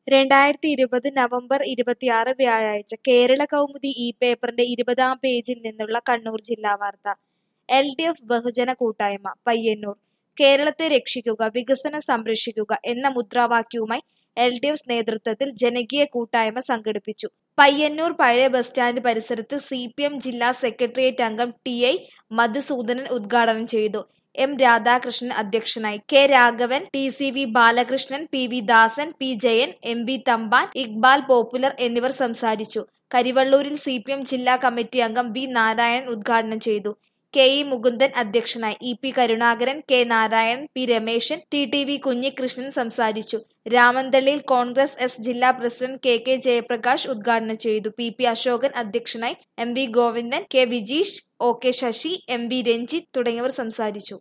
രണ്ടായിരത്തി ഇരുപത് നവംബർ ഇരുപത്തിയാറ് വ്യാഴാഴ്ച കേരള കൗമുദി ഈ പേപ്പറിന്റെ ഇരുപതാം പേജിൽ നിന്നുള്ള കണ്ണൂർ ജില്ലാ വാർത്ത എൽ ഡി എഫ് ബഹുജന കൂട്ടായ്മ പയ്യന്നൂർ കേരളത്തെ രക്ഷിക്കുക വികസനം സംരക്ഷിക്കുക എന്ന മുദ്രാവാക്യവുമായി എൽ ഡി എഫ് നേതൃത്വത്തിൽ ജനകീയ കൂട്ടായ്മ സംഘടിപ്പിച്ചു പയ്യന്നൂർ പഴയ ബസ് സ്റ്റാൻഡ് പരിസരത്ത് സി പി എം ജില്ലാ സെക്രട്ടേറിയറ്റ് അംഗം ടി ഐ മധുസൂദനൻ ഉദ്ഘാടനം ചെയ്തു എം രാധാകൃഷ്ണൻ അധ്യക്ഷനായി K Raghavan T C V Balakrishnan P V Dasan P Jayan M B Thampan Iqbal Popular എന്നിവർ സംസാരിച്ചു കരിവള്ളൂരിൽ സി പി എം ജില്ലാ കമ്മിറ്റി അംഗം വി നാരായണൻ ഉദ്ഘാടനം ചെയ്തു കെ ഇ മുകുന്ദൻ അധ്യക്ഷനായി E P Karunakaran K Narayanan P Rameshan T T V Kunhikrishnan സംസാരിച്ചു രാമന്തളിയിൽ കോൺഗ്രസ് എസ് ജില്ലാ പ്രസിഡന്റ് കെ കെ ജയപ്രകാശ് ഉദ്ഘാടനം ചെയ്തു പി പി അശോകൻ അധ്യക്ഷനായി M V Govindan K Vijeesh O K Sasi M V Ranjith തുടങ്ങിയവർ സംസാരിച്ചു